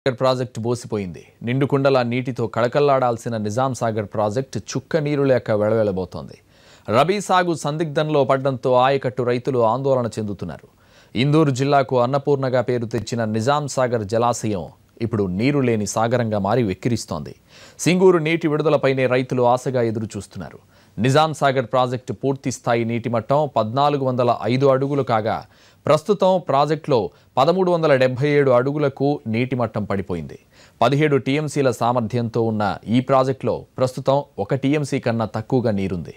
Sagar project బోసిపోయింది నిండుకుండల నీటితో కళకళ్లాడాల్సిన Nizam Sagar project చుక్క నీరు లేక వెళవెళబోతోంది రబీ సాగు సందిగ్ధంలో పడ్డంతో ఆయకట్టు రైతులు ఆందోళన చెందుతున్నారు ఇందూరు జిల్లాకు అన్నపూర్ణగా పేరు తెచ్చిన నిజాం సాగర్ జలాశయం ఇప్పుడు నీరు లేని సాగరంగా మారి వెక్కిరిస్తోంది సింగూరు నీటి విడుదలపైనే రైతులు ఆశగా ఎదురు చూస్తున్నారు నిజాం సాగర్ ప్రాజెక్టు పూర్తి స్థాయి నీటి మట్టం పద్నాలుగు వందల ఐదు అడుగులు కాగా ప్రస్తుతం ప్రాజెక్టులో పదమూడు వందల డెబ్బై ఏడు అడుగులకు నీటి మట్టం పడిపోయింది పదిహేడు టీఎంసీల సామర్థ్యంతో ఉన్న ఈ ప్రాజెక్టులో ప్రస్తుతం ఒక టీఎంసీ కన్నా తక్కువగా నీరుంది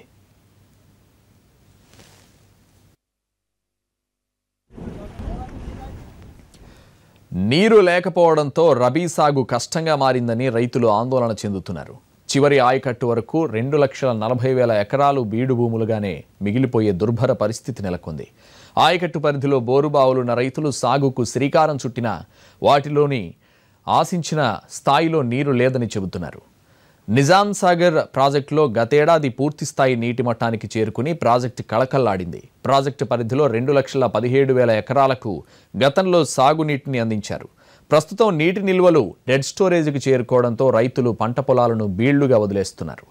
నీరు లేకపోవడంతో రబీ సాగు కష్టంగా మారిందని రైతులు ఆందోళన చెందుతున్నారు చివరి ఆయకట్టు వరకు రెండు లక్షల నలభై వేల ఎకరాలు బీడు భూములుగానే మిగిలిపోయే దుర్భర పరిస్థితి నెలకొంది ఆయకట్టు పరిధిలో బోరుబావులున్న రైతులు సాగుకు శ్రీకారం చుట్టినా వాటిలోని ఆశించిన స్థాయిలో నీరు లేదని చెబుతున్నారు నిజాం సాగర్ ప్రాజెక్టులో గతేడాది పూర్తి స్థాయి నీటి మట్టానికి చేరుకుని ప్రాజెక్టు కళకళ్లాడింది ప్రాజెక్టు పరిధిలో రెండు లక్షల పదిహేడు వేల ఎకరాలకు గతంలో సాగునీటిని అందించారు ప్రస్తుతం నీటి నిల్వలు డెడ్ స్టోరేజ్కి చేరుకోవడంతో రైతులు పంట పొలాలను బీళ్లుగా వదిలేస్తున్నారు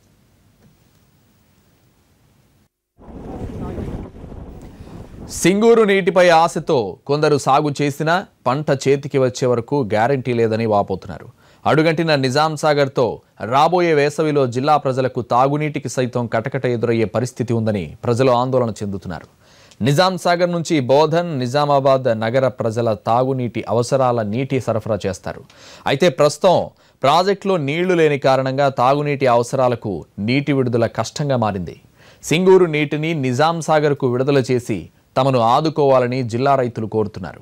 సింగూరు నీటిపై ఆశతో కొందరు సాగు చేసినా పంట చేతికి వచ్చే వరకు గ్యారంటీ లేదని వాపోతున్నారు అడుగంటిన నిజాం సాగర్తో రాబోయే వేసవిలో జిల్లా ప్రజలకు తాగునీటికి సైతం కటకట ఎదురయ్యే పరిస్థితి ఉందని ప్రజలు ఆందోళన చెందుతున్నారు నిజాం సాగర్ నుంచి బోధన్ నిజామాబాద్ నగర ప్రజల తాగునీటి అవసరాల నీటి సరఫరా చేస్తారు అయితే ప్రస్తుతం ప్రాజెక్టులో నీళ్లు లేని కారణంగా తాగునీటి అవసరాలకు నీటి విడుదల కష్టంగా మారింది సింగూరు నీటిని నిజాం సాగర్కు విడుదల చేసి తమను ఆదుకోవాలని జిల్లా రైతులు కోరుతున్నారు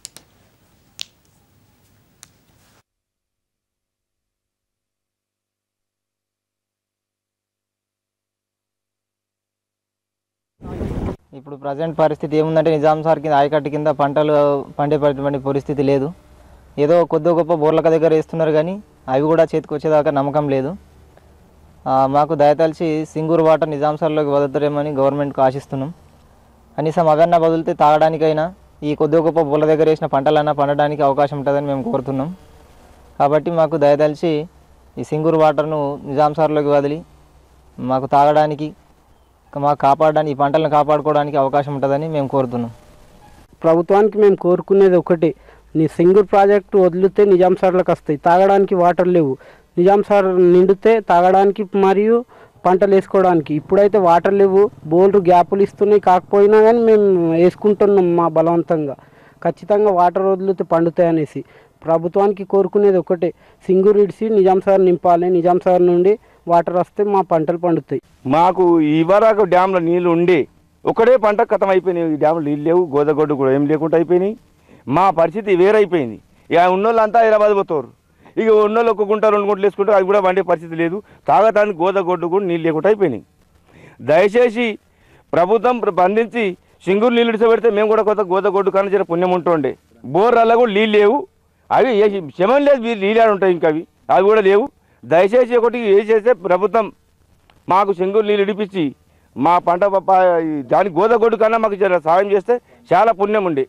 ఇప్పుడు ప్రజెంట్ పరిస్థితి ఏముందంటే నిజాం సార్ కింద ఆయకట్టు కింద పంటలు పండేటటువంటి పరిస్థితి లేదు ఏదో కొద్ది గొప్ప బోర్లక దగ్గర వేస్తున్నారు కానీ అవి కూడా చేతికి వచ్చేదాకా నమ్మకం లేదు ఆ, మాకు దయతలిచి సింగూరు వాటర్ నిజాం సార్లోకి వదులుతారేమని గవర్నమెంట్కి ఆశిస్తున్నాం కనీసం అవన్న వదిలితే తాగడానికైనా ఈ కొద్ది గొప్ప బోర్ల దగ్గర వేసిన పంటలన్నా పండడానికి అవకాశం ఉంటుందని మేము కోరుతున్నాం కాబట్టి మాకు దయతలిచి ఈ సింగూరు వాటర్ను నిజాం సార్లోకి వదిలి మాకు తాగడానికి మాకు కాపాడడానికి ఈ పంటలను కాపాడుకోవడానికి అవకాశం ఉంటుందని మేము కోరుతున్నాం ప్రభుత్వానికి మేము కోరుకునేది ఒకటి నీ సింగూర్ ప్రాజెక్టు వదిలితే నిజాం సార్లకు వస్తాయి తాగడానికి వాటర్ లేవు నిజాం సార్ నిండితే తాగడానికి మరియు పంటలు వేసుకోవడానికి ఇప్పుడైతే వాటర్ లేవు బోర్లు గ్యాపులు ఇస్తున్నాయి కాకపోయినా కానీ మేము వేసుకుంటున్నాం మా బలవంతంగా ఖచ్చితంగా వాటర్ వదిలితే పండుతాయి అనేసి ప్రభుత్వానికి కోరుకునేది ఒకటే సింగూరు ఇడిసి నిజాం సార్ నింపాలి నిజాం సార్ నుండి వాటర్ వస్తే మా పంటలు పండుతాయి మాకు ఇవరకు డ్యాంలో నీళ్లు ఉండి ఒకటే పంట కథం అయిపోయినాయి ఈ డ్యాంలో నీళ్ళు లేవు గోదగొడ్డు కూడా ఏం లేకుండా అయిపోయినాయి మా పరిస్థితి వేరైపోయింది ఇక ఉన్నోళ్ళంతా హైదరాబాద్ పోతారు ఇక ఉన్నోళ్ళు ఒక గుంట రెండు గుంటలు వేసుకుంటారు అది కూడా వండే పరిస్థితి లేదు తాగటానికి గోదగొడ్డు కూడా నీళ్ళు లేకుండా అయిపోయినాయి దయచేసి ప్రభుత్వం బంధించి సింగూరు నీళ్ళు ఇడిచబెడితే మేము కూడా కొత్త గోదగొడ్డు కానీ జర పుణ్యం ఉంటుండే బోర్రల్లో కూడా నీళ్ళు లేవు అవి ఏ- శమం లేదు వీ- నీళ్ళు ఆడ ఉంటాయి ఇంకా అవి అవి కూడా లేవు దయచేసి ఒకటి ఏ చేస్తే ప్రభుత్వం మాకు సింగూరు నీళ్ళు ఇడిపించి మా పంట ప- ప- దాని గోదగొడ్డు కన్నా మాకు జర సాయం చేస్తే చాలా పుణ్యం ఉండే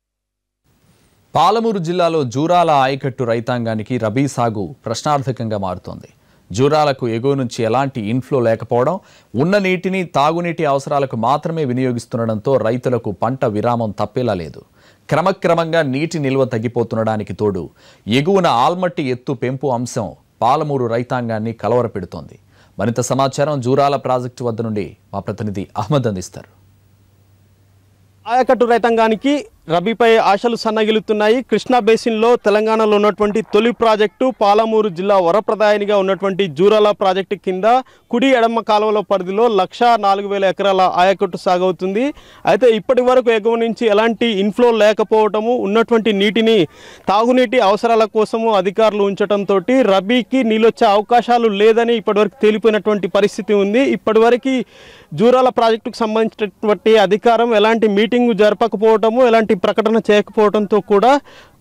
పాలమూరు జిల్లాలో జూరాల ఆయకట్టు రైతాంగానికి రబీ సాగు ప్రశ్నార్థకంగా మారుతోంది జూరాలకు ఎగువ నుంచి ఎలాంటి ఇన్ఫ్లో లేకపోవడం ఉన్న నీటిని తాగునీటి అవసరాలకు మాత్రమే వినియోగిస్తుండడంతో రైతులకు పంట విరామం తప్పేలా లేదు క్రమక్రమంగా నీటి నిల్వ తగ్గిపోతుండడానికి తోడు ఎగువన ఆల్మట్టి ఎత్తు పెంపు అంశం పాలమూరు రైతాంగాన్ని కలవరపెడుతోంది మరింత సమాచారం జూరాల ప్రాజెక్టు వద్ద నుండి మా ప్రతినిధి అహ్మద్ అందిస్తారు ఆయకట్టు రైతాంగానికి రబీపై ఆశలు సన్నగిలుతున్నాయి కృష్ణా బేసిన్లో తెలంగాణలో ఉన్నటువంటి తొలి ప్రాజెక్టు పాలమూరు జిల్లా వరప్రదాయనిగా ఉన్నటువంటి జూరాల ప్రాజెక్టు కింద కుడి ఎడమ కాలువల పరిధిలో లక్ష నాలుగు వేల ఎకరాల ఆయకట్టు సాగవుతుంది అయితే ఇప్పటి వరకు ఎగువ నుంచి ఎలాంటి ఇన్ఫ్లో లేకపోవటము ఉన్నటువంటి నీటిని తాగునీటి అవసరాల కోసము అధికారులు ఉంచడంతో రబీకి నీళ్ళొచ్చే అవకాశాలు లేదని ఇప్పటివరకు తేలిపోయినటువంటి పరిస్థితి ఉంది ఇప్పటివరకు జూరాల ప్రాజెక్టుకు సంబంధించినటువంటి అధికారం ఎలాంటి మీటింగ్ జరపకపోవటము ఎలాంటి ప్రకటన చేయకపోవడంతో కూడా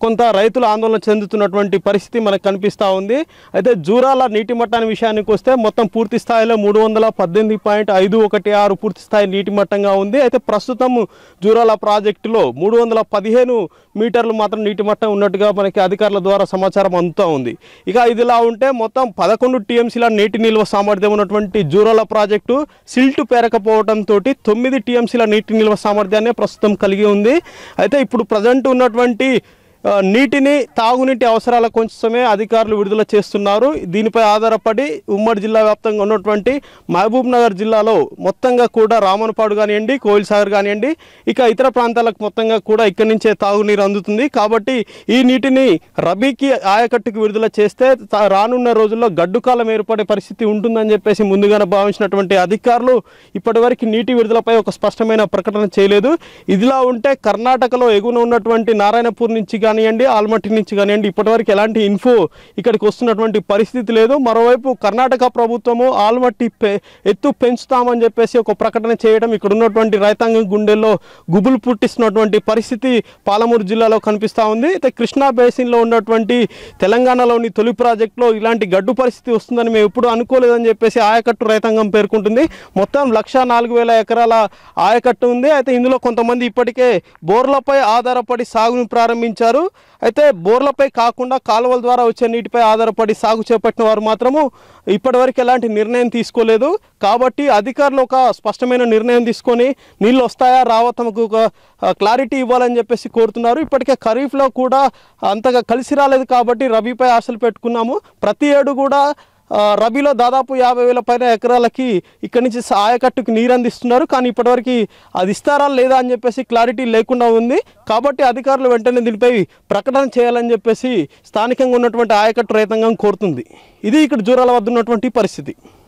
కొంత రైతులు ఆందోళన చెందుతున్నటువంటి పరిస్థితి మనకు కనిపిస్తూ ఉంది అయితే జూరాల నీటి మట్టాన్ని విషయానికి వస్తే మొత్తం పూర్తి స్థాయిలో మూడు వందల పద్దెనిమిది పాయింట్ ఐదు ఒకటి ఆరు పూర్తి స్థాయి నీటి మట్టంగా ఉంది అయితే ప్రస్తుతం జూరాల ప్రాజెక్టులో మూడు వందల పదిహేను మీటర్లు మాత్రం నీటి మట్టం ఉన్నట్టుగా మనకి అధికారుల ద్వారా సమాచారం అందుతూ ఉంది ఇక ఇదిలా ఉంటే మొత్తం పదకొండు టీఎంసీల నీటి నిల్వ సామర్థ్యం ఉన్నటువంటి జూరాల ప్రాజెక్టు సిల్ట్ పేరకపోవడంతో తొమ్మిది టీఎంసీల నీటి నిల్వ సామర్థ్యాన్ని ప్రస్తుతం కలిగి ఉంది అయితే ఇప్పుడు ప్రజెంట్ ఉన్నటువంటి ఆ, నీటిని తాగునీటి అవసరాల కోసమే అధికారులు విడుదల చేస్తున్నారు దీనిపై ఆధారపడి ఉమ్మడి జిల్లా వ్యాప్తంగా ఉన్నటువంటి మహబూబ్ నగర్ జిల్లాలో మొత్తంగా కూడా రామనపాడు కానివ్వండి కోయిల్ సాగర్ కానివ్వండి ఇక ఇతర ప్రాంతాలకు మొత్తంగా కూడా ఇక్కడి నుంచే తాగునీరు అందుతుంది కాబట్టి ఈ నీటిని రబీకి ఆయకట్టుకు విడుదల చేస్తే తా- రానున్న రోజుల్లో గడ్డుకాలం ఏర్పడే పరిస్థితి ఉంటుందని చెప్పేసి ముందుగానే భావించినటువంటి అధికారులు ఇప్పటివరకు నీటి విడుదలపై ఒక స్పష్టమైన ప్రకటన చేయలేదు ఇదిలా ఉంటే కర్ణాటకలో ఎగువన ఉన్నటువంటి నారాయణపూర్ నుంచి కానివ్వండి ఆల్మట్టి నుంచి కానివ్వండి ఇప్పటివరకు ఎలాంటి ఇన్ఫో ఇక్కడికి వస్తున్నటువంటి పరిస్థితి లేదు మరోవైపు కర్ణాటక ప్రభుత్వము ఆల్మట్టి పె ఎత్తు పెంచుతామని చెప్పేసి ఒక ప్రకటన చేయడం ఇక్కడ ఉన్నటువంటి రైతాంగం గుండెల్లో గుబులు పుట్టిస్తున్నటువంటి పరిస్థితి పాలమూరు జిల్లాలో కనిపిస్తూ ఉంది అయితే కృష్ణా బేసిన్లో ఉన్నటువంటి తెలంగాణలోని తొలి ప్రాజెక్టులో ఇలాంటి గడ్డు పరిస్థితి వస్తుందని మేము ఎప్పుడు అనుకోలేదని చెప్పేసి ఆయకట్టు రైతాంగం పేర్కొంటుంది మొత్తం లక్ష నాలుగు వేల ఎకరాల ఆయకట్టు ఉంది అయితే ఇందులో కొంతమంది ఇప్పటికే బోర్లపై ఆధారపడి సాగును ప్రారంభించారు అయితే బోర్లపై కాకుండా కాలువల ద్వారా వచ్చే నీటిపై ఆధారపడి సాగు చేపట్టిన వారు మాత్రము ఇప్పటివరకు ఎలాంటి నిర్ణయం తీసుకోలేదు కాబట్టి అధికారులు ఒక స్పష్టమైన నిర్ణయం తీసుకొని నీళ్ళు వస్తాయా రావా తమకు ఒక క్లారిటీ ఇవ్వాలని చెప్పేసి కోరుతున్నారు ఇప్పటికే ఖరీఫ్లో కూడా అంతగా కలిసి రాలేదు కాబట్టి రబీపై ఆశలు పెట్టుకున్నాము ప్రతి ఏడు కూడా ఆ, రబీలో దాదాపు యాభై వేల పైన ఎకరాలకి ఇక్కడి నుంచి స- ఆయకట్టుకు నీరు అందిస్తున్నారు కానీ ఇప్పటివరకు అది ఇస్తారా లేదా అని చెప్పేసి క్లారిటీ లేకుండా ఉంది కాబట్టి అధికారులు వెంటనే దీనిపై ప్రకటన చేయాలని చెప్పేసి స్థానికంగా ఉన్నటువంటి ఆయకట్టు రైతాంగం కోరుతుంది ఇది ఇక్కడ జూరాల వద్ద ఉన్నటువంటి పరిస్థితి